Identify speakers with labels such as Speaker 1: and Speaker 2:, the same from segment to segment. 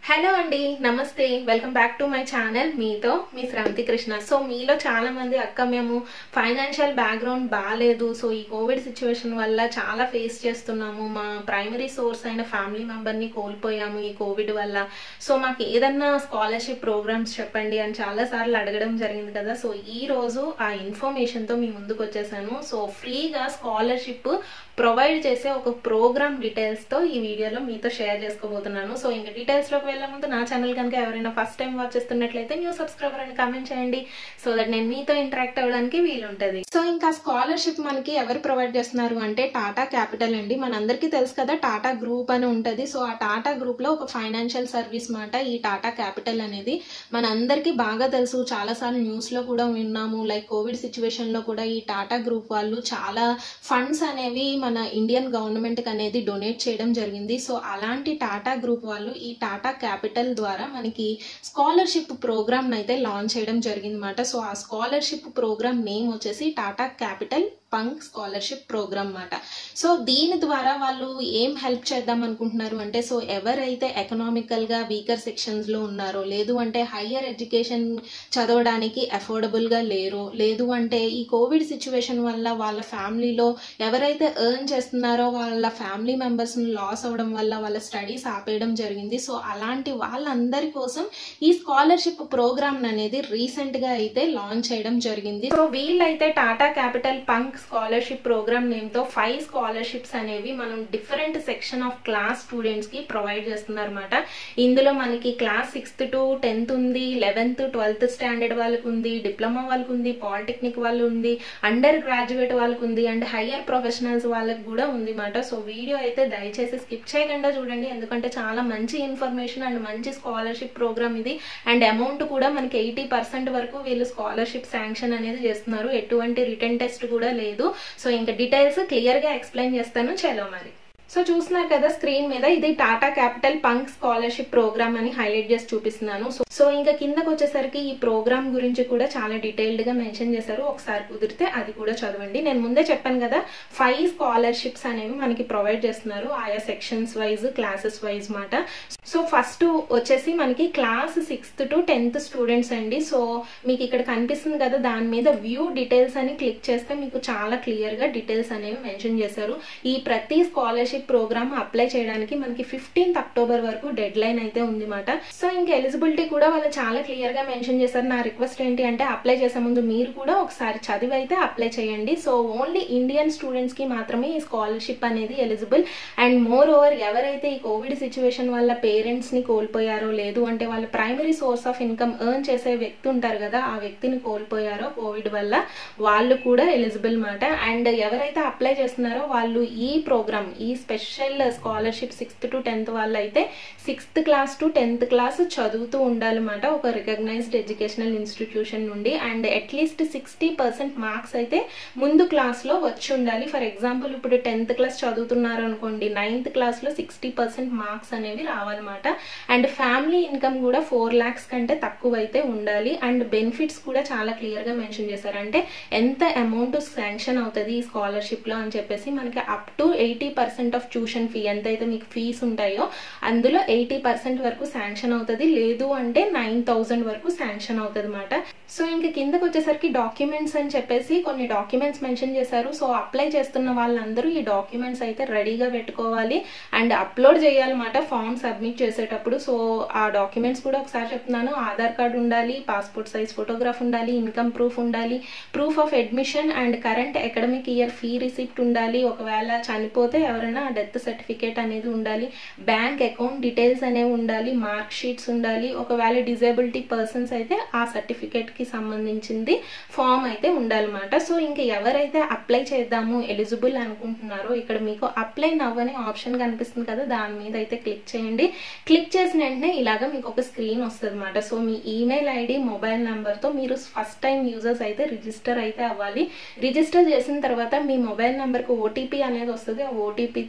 Speaker 1: hello అండి నమస్తే welcome back to my channel మీతో మీ శ్రవంతి కృష్ణ సో మీలో చాలా మంది అక్క మేము ఫైనాన్షియల్ బ్యాక్గ్రౌండ్ బాగాలేదు సో ఈ కోవిడ్ సిచ్యువేషన్ వల్ల చాలా ఫేస్ చేస్తున్నాము మా ప్రైమరీ సోర్స్ అయిన ఫ్యామిలీ మెంబర్ని కోల్పోయాము ఈ కోవిడ్ వల్ల సో మాకు ఏదన్నా స్కాలర్షిప్ ప్రోగ్రామ్స్ చెప్పండి అని చాలా సార్లు అడగడం జరిగింది కదా సో ఈ రోజు ఆ ఇన్ఫర్మేషన్తో మీ ముందుకు వచ్చేసాను సో ఫ్రీగా స్కాలర్షిప్ ప్రొవైడ్ చేసే ఒక ప్రోగ్రామ్ డీటెయిల్స్తో ఈ వీడియోలో మీతో షేర్ చేసుకోబోతున్నాను సో ఇంకా డీటెయిల్స్లోకి వెళ్ళే ముందు నా ఛానల్ కనుక ఎవరైనా ఫస్ట్ టైం వాచ్ చేస్తున్నట్లయితే న్యూ సబ్స్క్రైబర్ అని కామెంట్ చేయండి సో దట్ నేను మీతో ఇంటరాక్ట్ అవ్వడానికి వీలుంటుంది సో ఇంకా స్కాలర్షిప్ మనకి ఎవరు ప్రొవైడ్ చేస్తున్నారు అంటే టాటా క్యాపిటల్ అండి మనందరికీ తెలుసు కదా టాటా గ్రూప్ అని ఉంటుంది సో ఆ టాటా గ్రూప్ లో ఒక ఫైనాన్షియల్ సర్వీస్ మాట ఈ టాటా క్యాపిటల్ అనేది మనందరికీ బాగా తెలుసు చాలాసార్లు న్యూస్ లో కూడా విన్నాము లైక్ కోవిడ్ సిచ్యువేషన్ లో కూడా ఈ టాటా గ్రూప్ వాళ్ళు చాలా ఫండ్స్ అనేవి మన ఇండియన్ గవర్నమెంట్ కి అనేది డొనేట్ చేయడం జరిగింది సో అలాంటి టాటా గ్రూప్ వాళ్ళు ఈ టాటా క్యాపిటల్ ద్వారా మనకి స్కాలర్షిప్ ప్రోగ్రామ్ అయితే లాంచ్ చేయడం జరిగింది అనమాట సో ఆ స్కాలర్షిప్ ప్రోగ్రామ్ నేమ్ వచ్చేసి Tata Capital Pankh scholarship programme మాట సో దీని ద్వారా వాళ్ళు ఏం హెల్ప్ చేద్దాం అనుకుంటున్నారు అంటే సో ఎవరైతే ఎకనామికల్ గా వీకర్ సెక్షన్స్ లో ఉన్నారో లేదు అంటే హయ్యర్ ఎడ్యుకేషన్ చదవడానికి అఫోర్డబుల్ గా లేరో లేదు అంటే ఈ కోవిడ్ సిచ్యువేషన్ వల్ల వాళ్ళ ఫ్యామిలీలో ఎవరైతే ఎర్న్ చేస్తున్నారో వాళ్ళ ఫ్యామిలీ మెంబర్స్ లాస్ అవడం వల్ల వాళ్ళ స్టడీస్ ఆపేయడం జరిగింది సో అలాంటి వాళ్ళందరి కోసం ఈ స్కాలర్షిప్ ప్రోగ్రామ్ అనేది రీసెంట్ గా అయితే లాంచ్ చేయడం జరిగింది సో వీళ్ళైతే Tata Capital Pankh scholarship programme name తో ఫైవ్ స్కాలర్షిప్స్ అనేవి మనం different section of class students కి ప్రొవైడ్ చేస్తున్నారు అనమాట ఇందులో మనకి క్లాస్ సిక్స్త్ టు టెన్త్ ఉంది లెవెన్త్ ట్వెల్త్ స్టాండర్డ్ వాళ్ళకు ఉంది డిప్లొమా వాళ్ళకు ఉంది పాలిటెక్నిక్ వాళ్ళు ఉంది అండర్ గ్రాడ్యుయేట్ వాళ్ళకు ఉంది అండ్ హయ్యర్ ప్రొఫెషనల్స్ వాళ్ళకి కూడా ఉంది మాట సో వీడియో అయితే దయచేసి స్కిప్ చేయకుండా చూడండి ఎందుకంటే చాలా మంచి ఇన్ఫర్మేషన్ అండ్ మంచి స్కాలర్షిప్ ప్రోగ్రామ్ ఇది అండ్ అమౌంట్ కూడా మనకి ఎయిటీ పర్సెంట్ వరకు వీళ్ళు స్కాలర్షిప్ శాంక్షన్ అనేది చేస్తున్నారు ఎటువంటి రిటర్న్ టెస్ట్ కూడా లేదు సో ఇంకా డీటెయిల్స్ క్లియర్ గా ఎక్స్ప్లెయిన్ చేస్తాను చలో మరి సో చూస్తున్నారు కదా స్క్రీన్ మీద ఇది Tata Capital Pankh scholarship programme అని హైలైట్ చేసి చూపిస్తున్నాను సో సో ఇంకా కిందకు వచ్చేసరికి ఈ ప్రోగ్రామ్ గురించి కూడా చాలా డీటెయిల్డ్ గా మెన్షన్ చేశారు ఒకసారి కుదిరితే అది కూడా చదవండి నేను ముందే చెప్పాను కదా ఫైవ్ స్కాలర్షిప్స్ అనేవి మనకి ప్రొవైడ్ చేస్తున్నారు ఆయా సెక్షన్స్ వైజ్ క్లాసెస్ వైజ్ మాట సో ఫస్ట్ వచ్చేసి మనకి class sixth to tenth students అండి సో మీకు ఇక్కడ కనిపిస్తుంది కదా దాని మీద వ్యూ డీటెయిల్స్ అని క్లిక్ చేస్తే మీకు చాలా క్లియర్ గా డీటెయిల్స్ అనేవి మెన్షన్ చేశారు ఈ ప్రతి స్కాలర్షిప్ ప్రోగ్రామ్ అప్లై చేయడానికి మనకి ఫిఫ్టీన్త్ అక్టోబర్ వరకు డెడ్ లైన్ అయితే ఉంది మాట సో ఇంకా ఎలిజిబిలిటీ కూడా వాళ్ళు చాలా క్లియర్ గా మెన్షన్ చేశారు నా రిక్వెస్ట్ ఏంటి అంటే అప్లై చేసే ముందు మీరు కూడా ఒకసారి చదివి అయితే అప్లై చేయండి సో ఓన్లీ ఇండియన్ స్టూడెంట్స్ కి మాత్రమే ఈ స్కాలర్షిప్ అనేది ఎలిజిబుల్ అండ్ మోర్ ఓవర్ ఎవరైతే ఈ కోవిడ్ సిచ్యువేషన్ వల్ల పేరెంట్స్ ని కోల్పోయారో లేదు అంటే వాళ్ళ primary source of income earn చేసే వ్యక్తి ఉంటారు కదా ఆ వ్యక్తిని కోల్పోయారో కోవిడ్ వల్ల వాళ్ళు కూడా ఎలిజిబుల్ మాట అండ్ ఎవరైతే అప్లై చేస్తున్నారో వాళ్ళు ఈ ప్రోగ్రామ్ ఈ special scholarship sixth to tenth వాళ్ళు అయితే sixth class to tenth class చదువుతూ ఉండాలన్నమాట ఒక రికగ్నైజ్డ్ ఎడ్యుకేషనల్ ఇన్స్టిట్యూషన్ నుండి and at least sixty percent marks అయితే ముందు క్లాస్లో వచ్చి ఉండాలి ఫర్ ఎగ్జాంపుల్ ఇప్పుడు టెన్త్ క్లాస్ చదువుతున్నారు అనుకోండి నైన్త్ క్లాస్లో సిక్స్టీ పర్సెంట్ మార్క్స్ అనేవి రావాలన్నమాట అండ్ ఫ్యామిలీ ఇన్కమ్ కూడా ఫోర్ ల్యాక్స్ కంటే తక్కువ అయితే ఉండాలి అండ్ బెనిఫిట్స్ కూడా చాలా క్లియర్గా మెన్షన్ చేశారు అంటే ఎంత అమౌంట్ శాంక్షన్ అవుతుంది ఈ స్కాలర్షిప్లో అని చెప్పేసి మనకి up to eighty percent of tuition fee ఎంతైతే మీకు ఫీస్ ఉంటాయో అందులో ఎయిటీ పర్సెంట్ వరకు శాంక్షన్ అవుతుంది లేదు అంటే నైన్ థౌజండ్ వరకు శాంక్షన్ అవుతుంది అనమాట సో ఇంకా కిందకు వచ్చేసరికి డాక్యుమెంట్స్ అని చెప్పేసి కొన్ని డాక్యుమెంట్స్ మెన్షన్ చేశారు సో అప్లై చేస్తున్న వాళ్ళందరూ ఈ డాక్యుమెంట్స్ అయితే రెడీగా పెట్టుకోవాలి అండ్ అప్లోడ్ చేయాలన్నమాట ఫామ్ సబ్మిట్ చేసేటప్పుడు సో ఆ డాక్యుమెంట్స్ కూడా ఒకసారి చెప్తున్నాను ఆధార్ కార్డు ఉండాలి పాస్పోర్ట్ సైజ్ ఫోటోగ్రాఫ్ ఉండాలి ఇన్కమ్ ప్రూఫ్ ఉండాలి proof of admission and current academic year fee receipt ఉండాలి ఒకవేళ చనిపోతే ఎవరైనా డెత్ సర్టిఫికేట్ అనేది ఉండాలి బ్యాంక్ అకౌంట్ డీటెయిల్స్ అనేవి ఉండాలి మార్క్ షీట్స్ ఉండాలి ఒకవేళ డిజేబిలిటీ పర్సన్స్ అయితే ఆ సర్టిఫికేట్ కి సంబంధించింది ఫామ్ అయితే ఉండాలన్నమాట సో ఇంకా ఎవరైతే అప్లై చేద్దాము ఎలిజిబుల్ అనుకుంటున్నారో ఇక్కడ మీకు అప్లై నవ్ అనే ఆప్షన్ కనిపిస్తుంది కదా దాని మీద అయితే క్లిక్ చేయండి క్లిక్ చేసిన వెంటనే ఇలాగ మీకు ఒక స్క్రీన్ వస్తుంది అనమాట సో మీ ఈమెయిల్ ఐడి మొబైల్ నెంబర్తో మీరు ఫస్ట్ టైం యూజర్స్ అయితే రిజిస్టర్ అయితే అవ్వాలి రిజిస్టర్ చేసిన తర్వాత మీ మొబైల్ నెంబర్కి ఓటీపీ అనేది వస్తుంది ఆ ఓటీపీతో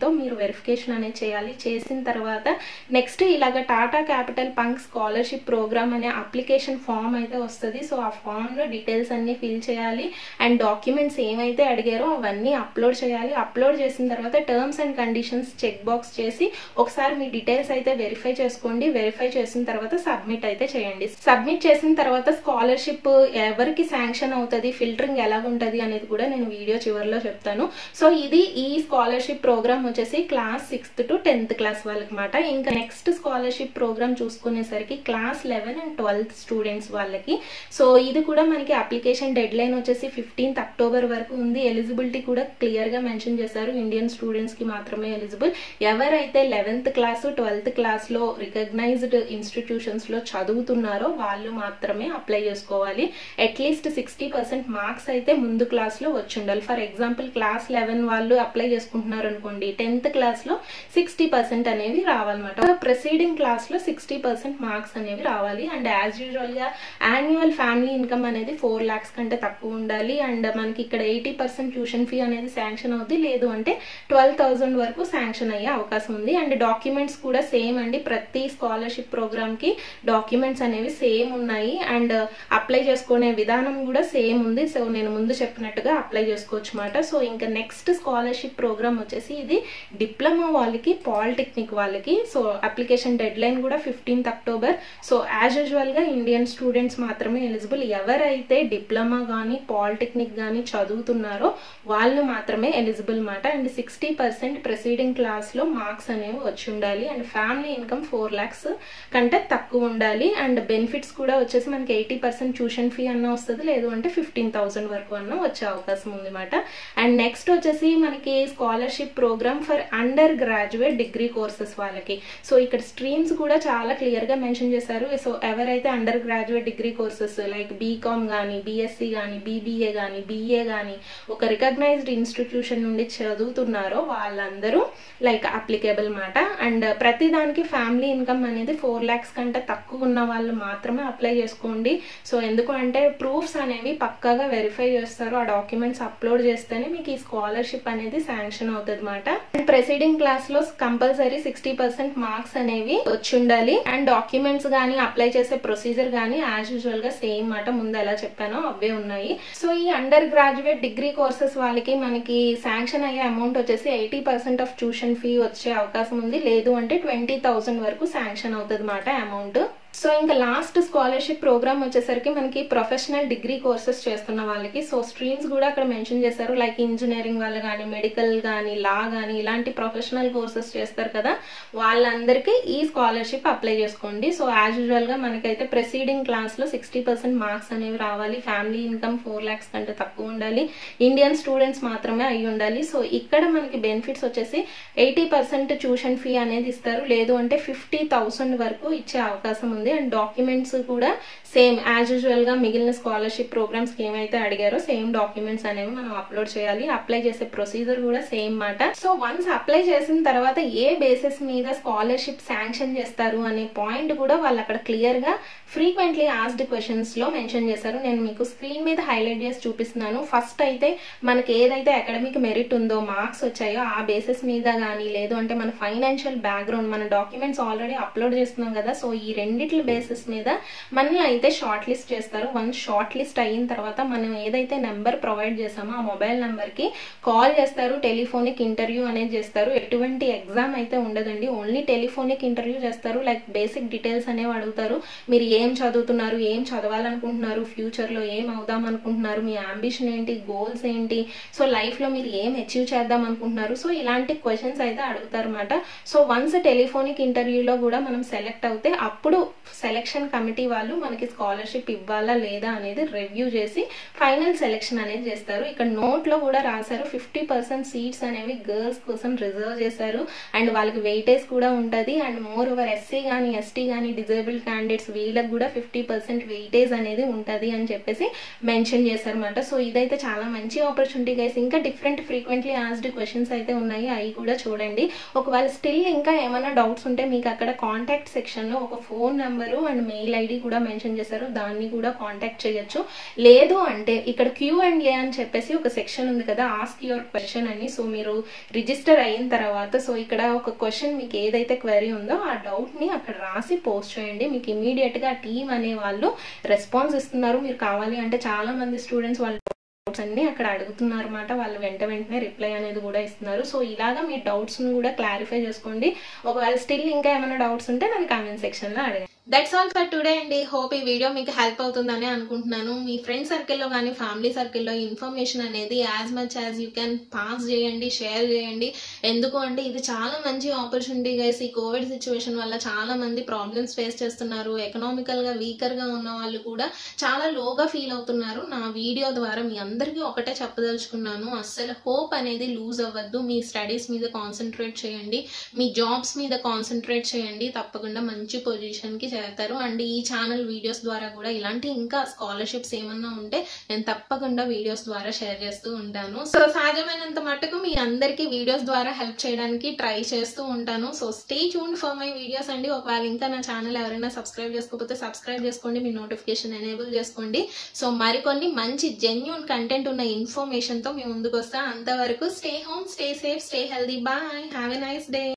Speaker 1: మీరు వెరిఫికేషన్ అనేది చేయాలి చేసిన తర్వాత నెక్స్ట్ ఇలాగ Tata Capital Pankh scholarship programme అనే అప్లికేషన్ ఫామ్ అయితే వస్తుంది సో ఆ ఫామ్లో డీటెయిల్స్ అన్ని ఫిల్ చేయాలి అండ్ డాక్యుమెంట్స్ ఏమైతే అడిగారో అవన్నీ అప్లోడ్ చేయాలి అప్లోడ్ చేసిన తర్వాత terms and conditions check box చేసి ఒకసారి మీ డీటెయిల్స్ అయితే వెరిఫై చేసుకోండి వెరిఫై చేసిన తర్వాత సబ్మిట్ అయితే చేయండి సబ్మిట్ చేసిన తర్వాత స్కాలర్షిప్ ఎవరికి శాంక్షన్ అవుతుంది ఫిల్టరింగ్ ఎలా ఉంటుంది అనేది కూడా నేను వీడియో చివరిలో చెప్తాను సో ఇది ఈ స్కాలర్షిప్ ప్రోగ్రామ్ వచ్చేసి class sixth to tenth class వాళ్ళకి మాట ఇంకా నెక్స్ట్ స్కాలర్షిప్ ప్రోగ్రామ్ చూసుకునేసరికి class eleven and twelfth students వాళ్ళకి సో ఇది కూడా మనకి అప్లికేషన్ డెడ్ లైన్ వచ్చేసి ఫిఫ్టీన్త్ అక్టోబర్ వరకు ఉంది ఎలిజిబిలిటీ కూడా క్లియర్ గా మెన్షన్ చేశారు ఇండియన్ స్టూడెంట్స్ కి మాత్రమే ఎలిజిబుల్ ఎవరైతే లెవెన్త్ క్లాస్ ట్వెల్త్ క్లాస్ లో రికగ్నైజ్డ్ ఇన్స్టిట్యూషన్స్ లో చదువుతున్నారో వాళ్ళు మాత్రమే అప్లై చేసుకోవాలి అట్లీస్ట్ సిక్స్టీ పర్సెంట్ మార్క్స్ అయితే ముందు క్లాస్ లో వచ్చి ఉండాలి ఫర్ ఎగ్జాంపుల్ క్లాస్ లెవెన్ వాళ్ళు అప్లై చేసుకుంటున్నారు అనుకోండి టెన్త్ క్లాస్ లో సిక్స్టీ పర్సెంట్ అనేవి రావాలన్నమాట ప్రెసీడింగ్ క్లాస్ లో సిక్స్టీ పర్సెంట్ మార్క్స్ అనేవి రావాలి అండ్ యాజ్ యూజువల్ గా యాన్యువల్ ఫ్యామిలీ ఇన్కమ్ అనేది ఫోర్ లాక్స్ కంటే తక్కువ ఉండాలి అండ్ మనకి ఇక్కడ ఎయిటీ పర్సెంట్ ట్యూషన్ ఫీ అనేది శాంక్షన్ అవుద్ది లేదు అంటే ట్వెల్వ్ థౌసండ్ వరకు శాంక్షన్ అయ్యే అవకాశం ఉంది అండ్ డాక్యుమెంట్స్ కూడా సేమ్ అండి ప్రతి స్కాలర్షిప్ ప్రోగ్రామ్ కి డాక్యుమెంట్స్ అనేవి సేమ్ ఉన్నాయి అండ్ అప్లై చేసుకునే విధానం కూడా సేమ్ ఉంది సో నేను ముందు చెప్పినట్టుగా అప్లై చేసుకోవచ్చు అనమాట సో ఇంకా నెక్స్ట్ స్కాలర్షిప్ ప్రోగ్రామ్ వచ్చేసి ఇది డిప్లొమా వాళ్ళకి పాలిటెక్నిక్ వాళ్ళకి సో అప్లికేషన్ డెడ్ లైన్ కూడా fifteenth October so as usual గా ఇండియన్ స్టూడెంట్స్ మాత్రమే ఎలిజిబుల్ ఎవరైతే డిప్లొమా కానీ పాలిటెక్నిక్ కానీ చదువుతున్నారో వాళ్ళు మాత్రమే ఎలిజిబుల్ అనమాట and sixty percent preceding class లో మార్క్స్ అనేవి వచ్చి ఉండాలి and family income four lakhs కంటే తక్కువ ఉండాలి అండ్ బెనిఫిట్స్ కూడా వచ్చేసి మనకి ఎయిటీ పర్సెంట్ ట్యూషన్ ఫీ అన్న వస్తుంది లేదు అంటే ఫిఫ్టీన్ థౌసండ్ వరకు అన్న వచ్చే అవకాశం ఉంది అనమాట అండ్ నెక్స్ట్ వచ్చేసి మనకి scholarship programme for undergraduate degree courses వాళ్ళకి సో ఇక్కడ స్ట్రీమ్స్ కూడా చాలా క్లియర్ గా మెన్షన్ చేశారు సో ఎవరైతే undergraduate degree courses like B Com కానీ బీఎస్సీ కానీ బీబీఏ కానీ బీఏ కానీ ఒక రికగ్నైజ్డ్ ఇన్స్టిట్యూషన్ నుండి చదువుతున్నారో వాళ్ళందరూ లైక్ అప్లికేబుల్ మాట అండ్ ప్రతి దానికి ఫ్యామిలీ ఇన్కమ్ అనేది ఫోర్ ల్యాక్స్ కంటే తక్కువ ఉన్న వాళ్ళు మాత్రమే అప్లై చేసుకోండి సో ఎందుకు అంటే ప్రూఫ్స్ అనేవి పక్కాగా వెరిఫై చేస్తారు ఆ డాక్యుమెంట్స్ అప్లోడ్ చేస్తేనే మీకు ఈ స్కాలర్షిప్ అనేది శాంక్షన్ అవుతుంది అనమాట అండ్ ప్రెసీడింగ్ క్లాస్ లో కంపల్సరీ సిక్స్టీ పర్సెంట్ మార్క్స్ అనేవి వచ్చి ఉండాలి అండ్ డాక్యుమెంట్స్ కానీ అప్లై చేసే ప్రొసీజర్ కానీ యాజ్ యూజువల్ గా సేమ్ మాట ముందు ఎలా చెప్పానో అవే ఉన్నాయి సో ఈ అండర్ గ్రాడ్యుయేట్ డిగ్రీ కోర్సెస్ వాళ్ళకి మనకి శాంక్షన్ అయ్యే అమౌంట్ వచ్చేసి eighty percent of tuition fee వచ్చే అవకాశం ఉంది లేదు అంటే ట్వంటీ థౌసండ్ వరకు శాంక్షన్ అవుతుంది మాట అమౌంట్ సో ఇంకా లాస్ట్ స్కాలర్షిప్ ప్రోగ్రామ్ వచ్చేసరికి మనకి ప్రొఫెషనల్ డిగ్రీ కోర్సెస్ చేస్తున్న వాళ్ళకి సో స్ట్రీమ్స్ కూడా అక్కడ మెన్షన్ చేశారు లైక్ ఇంజనీరింగ్ వాళ్ళు కానీ మెడికల్ కానీ లా కానీ ఇలాంటి ప్రొఫెషనల్ కోర్సెస్ చేస్తారు కదా వాళ్ళందరికీ ఈ స్కాలర్షిప్ అప్లై చేసుకోండి సో యాజ్ యూజువల్ గా మనకైతే ప్రెసీడింగ్ క్లాస్ లో సిక్స్టీ పర్సెంట్ మార్క్స్ అనేవి రావాలి ఫ్యామిలీ ఇన్కమ్ ఫోర్ ల్యాక్స్ కంటే తక్కువ ఉండాలి ఇండియన్ స్టూడెంట్స్ మాత్రమే అయి ఉండాలి సో ఇక్కడ మనకి బెనిఫిట్స్ వచ్చేసి ఎయిటీ పర్సెంట్ ట్యూషన్ ఫీ అనేది ఇస్తారు లేదు అంటే ఫిఫ్టీ థౌసండ్ వరకు ఇచ్చే అవకాశం ఉంది అండ్ డాక్యుమెంట్స్ కూడా సేమ్ యాజ్ యూజువల్ గా మిగిలిన స్కాలర్షిప్ ప్రోగ్రామ్స్ కి ఏమైతే అడిగారో సేమ్ డాక్యుమెంట్స్ అనేవి మనం అప్లోడ్ చేయాలి అప్లై చేసే ప్రొసీజర్ కూడా సేమ్ మాట సో వన్స్ అప్లై చేసిన తర్వాత ఏ బేసిస్ మీద స్కాలర్షిప్ శాంక్షన్ చేస్తారు అనే పాయింట్ కూడా వాళ్ళు అక్కడ క్లియర్ గా ఫ్రీక్వెంట్లీ ఆస్డ్ క్వశ్చన్స్ లో మెన్షన్ చేశారు నేను మీకు స్క్రీన్ మీద హైలైట్ చేసి చూపిస్తున్నాను ఫస్ట్ అయితే మనకి ఏదైతే అకాడమిక్ మెరిట్ ఉందో మార్క్స్ వచ్చాయో ఆ బేసిస్ మీద కానీ లేదు అంటే మన ఫైనాన్షియల్ బ్యాక్గ్రౌండ్ మన డాక్యుమెంట్స్ ఆల్రెడీ అప్లోడ్ చేస్తున్నాం కదా సో ఈ రెండిట్ల బేసిస్ మీద మనల్ని అయితే షార్ట్ లిస్ట్ చేస్తారు వన్స్ షార్ట్ లిస్ట్ అయిన తర్వాత మనం ఏదైతే నెంబర్ ప్రొవైడ్ చేసామో ఆ మొబైల్ నెంబర్ కి కాల్ చేస్తారు టెలిఫోనిక్ ఇంటర్వ్యూ అనేది చేస్తారు ఎటువంటి ఎగ్జామ్ అయితే ఉండదండి ఓన్లీ టెలిఫోనిక్ ఇంటర్వ్యూ చేస్తారు లైక్ బేసిక్ డీటెయిల్స్ అనేవి అడుగుతారు మీరు ఏం చదువుతున్నారు ఏం చదవాలనుకుంటున్నారు ఫ్యూచర్ లో ఏం అవుదాం అనుకుంటున్నారు మీ అంబిషన్ ఏంటి గోల్స్ ఏంటి సో లైఫ్ లో మీరు ఏం అచీవ్ చేద్దాం అనుకుంటున్నారు సో ఇలాంటి క్వశ్చన్స్ అయితే అడుగుతారు అనమాట సో వన్స్ టెలిఫోనిక్ ఇంటర్వ్యూలో కూడా మనం సెలెక్ట్ అవుతే అప్పుడు సెలెక్షన్ కమిటీ వాళ్ళు మనకి స్కాలర్షిప్ ఇవ్వాలా లేదా అనేది రివ్యూ చేసి ఫైనల్ సెలెక్షన్ అనేది చేస్తారు ఇక్కడ నోట్ లో కూడా రాశారు ఫిఫ్టీ పర్సెంట్ సీట్స్ అనేవి గర్ల్స్ కోసం రిజర్వ్ చేశారు అండ్ వాళ్ళకి వెయిటేజ్ కూడా ఉంటుంది అండ్ మోర్ ఓవర్ ఎస్సీ కానీ ఎస్టీ కానీ డిజేబుల్ క్యాండిడేట్స్ వీళ్ళకి కూడా ఫిఫ్టీ పర్సెంట్ వెయిటేజ్ అనేది ఉంటుంది అని చెప్పేసి మెన్షన్ చేశారన్నమాట సో ఇదైతే చాలా మంచి ఆపర్చునిటీ గైస్ ఇంకా డిఫరెంట్ ఫ్రీక్వెంట్లీ ఆస్డ్ క్వశ్చన్స్ అయితే ఉన్నాయి అవి కూడా చూడండి ఒకవేళ స్టిల్ ఇంకా ఏమైనా డౌట్స్ ఉంటే మీకు అక్కడ కాంటాక్ట్ సెక్షన్ లో ఒక phone number number and mail ID కూడా మెన్షన్ చేశారు దాన్ని కూడా కాంటాక్ట్ చేయొచ్చు లేదు అంటే ఇక్కడ క్యూ అండ్ ఏ అని చెప్పేసి ఒక సెక్షన్ ఉంది కదా ఆస్క్ యువర్ క్వశ్చన్ అని సో మీరు రిజిస్టర్ అయిన తర్వాత సో ఇక్కడ ఒక క్వశ్చన్ మీకు ఏదైతే క్వరీ ఉందో ఆ డౌట్ ని అక్కడ రాసి పోస్ట్ చేయండి మీకు ఇమీడియట్ గా టీమ్ అనే వాళ్ళు రెస్పాన్స్ ఇస్తున్నారు మీరు కావాలి అంటే చాలా మంది స్టూడెంట్స్ వాళ్ళు డౌట్స్ అన్ని అక్కడ అడుగుతున్నారు అనమాట వాళ్ళు వెంట వెంటనే రిప్లై అనేది కూడా ఇస్తున్నారు సో ఇలాగా మీ డౌట్స్ ను కూడా క్లారిఫై చేసుకోండి ఒకవేళ స్టిల్ ఇంకా ఏమైనా డౌట్స్ ఉంటే నన్ను కామెంట్ సెక్షన్ లో అడగండి దట్స్ ఆల్ ఫర్ టుడే అండి హోప్ ఈ వీడియో మీకు హెల్ప్ అవుతుందని అనుకుంటున్నాను మీ ఫ్రెండ్ సర్కిల్లో కానీ ఫ్యామిలీ సర్కిల్లో ఇన్ఫర్మేషన్ అనేది as much as you can pass చేయండి షేర్ చేయండి ఎందుకు అంటే ఇది చాలా మంచి ఆపర్చునిటీ గైస్ ఈ కోవిడ్ సిచ్యువేషన్ వల్ల చాలా మంది ప్రాబ్లమ్స్ ఫేస్ చేస్తున్నారు ఎకనామికల్ గా వీకర్ గా ఉన్న వాళ్ళు కూడా చాలా లోగా ఫీల్ అవుతున్నారు నా వీడియో ద్వారా మీ అందరికీ ఒకటే చెప్పదలుచుకున్నాను అస్సలు హోప్ అనేది లూజ్ అవ్వద్దు మీ స్టడీస్ మీద కాన్సన్ట్రేట్ చేయండి మీ జాబ్స్ మీద కాన్సన్ట్రేట్ చేయండి తప్పకుండా మంచి పొజిషన్ కి చేస్తారు అండ్ ఈ ఛానల్ వీడియోస్ ద్వారా కూడా ఇలాంటి ఇంకా స్కాలర్షిప్స్ ఏమన్నా ఉంటే నేను తప్పకుండా వీడియోస్ ద్వారా షేర్ చేస్తూ ఉంటాను సో సాధ్యమైనంత మట్టుకు మీ అందరికీ వీడియోస్ ద్వారా హెల్ప్ చేయడానికి ట్రై చేస్తూ ఉంటాను so stay tune for my videos అండి ఒకవేళ ఇంకా నా ఛానల్ ఎవరైనా సబ్స్క్రైబ్ చేసుకోకపోతే సబ్స్క్రైబ్ చేసుకోండి మీ నోటిఫికేషన్ ఎనేబుల్ చేసుకోండి సో మరికొన్ని మంచి జెన్యున్ కంటెంట్ ఉన్న ఇన్ఫర్మేషన్ తో మీ ముందుకు వస్తా అంతవరకు stay home stay safe stay healthy bye have a nice day